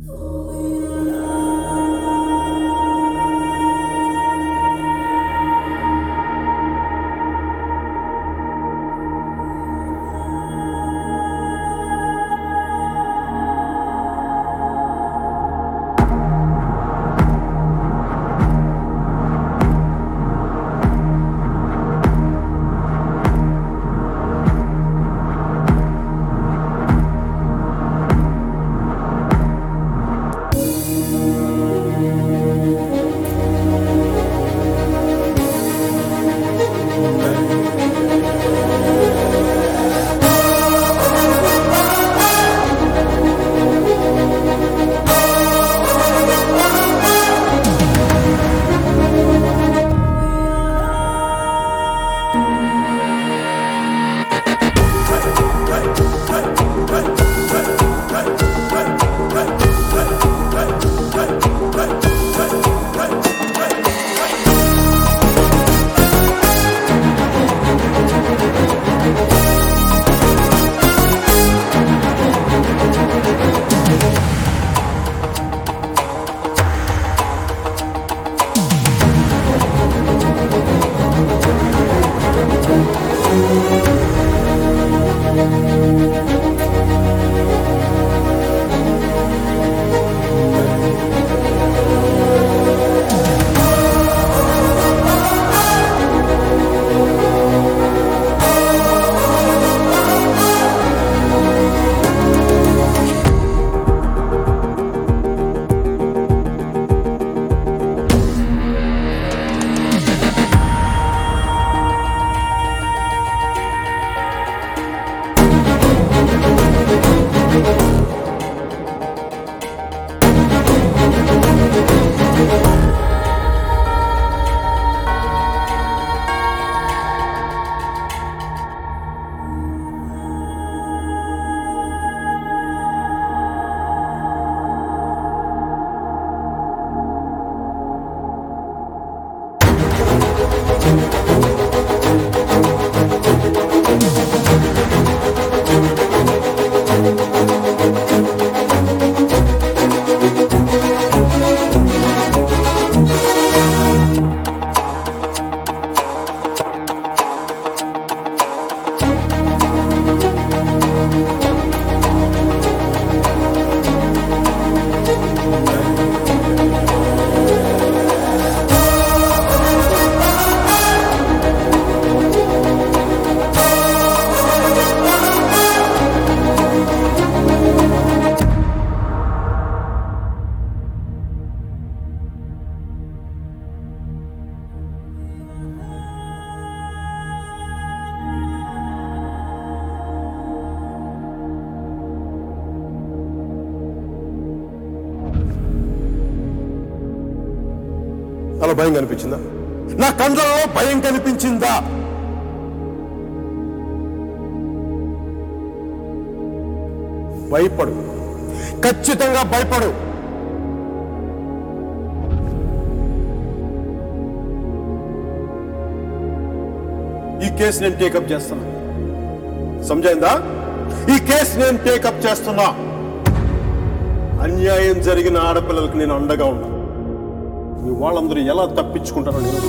అలా భయం కనిపించిందా నా కండ్లలో భయం కనిపించిందా భయపడు ఖచ్చితంగా భయపడు ఈ కేసు నేను టేకప్ చేస్తున్నా సమజైందా ఈ కేసు నేను టేకప్ చేస్తున్నా అన్యాయం జరిగిన ఆడపిల్లలకు నేను అండగా ఉన్నా మీ వాళ్ళందరూ ఎలా తప్పించుకుంటారో నేను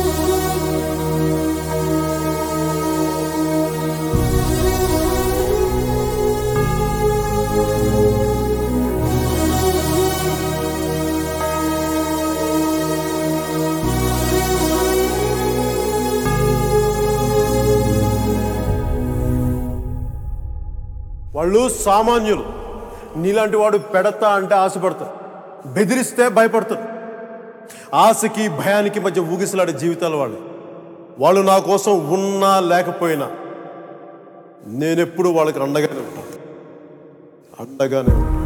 వాళ్ళు సామాన్యులు నీలాంటి వాడు పెడతా అంటే ఆశపడతారు బెదిరిస్తే భయపడతారు ఆశకి భయానికి మధ్య ఊగిసలాడే జీవితాలు వాళ్ళు వాళ్ళు నా కోసం ఉన్నా లేకపోయినా నేనెప్పుడు వాళ్ళకి అండగానే ఉంటాను అండగానే ఉంటాను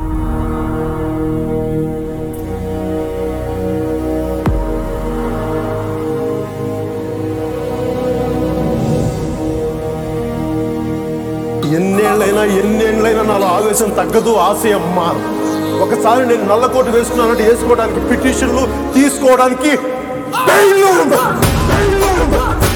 ఎన్నేళ్ళైనా ఎన్నేళ్ళైనా నాలో ఆవేశం తగ్గదు ఆశయం మారు ఒకసారి నేను నల్లకోటు వేసుకున్నానంటే వేసుకోవడానికి పిటిషన్లు తీసుకోవడానికి ధైర్యం ఉందా? ధైర్యం ఉందా?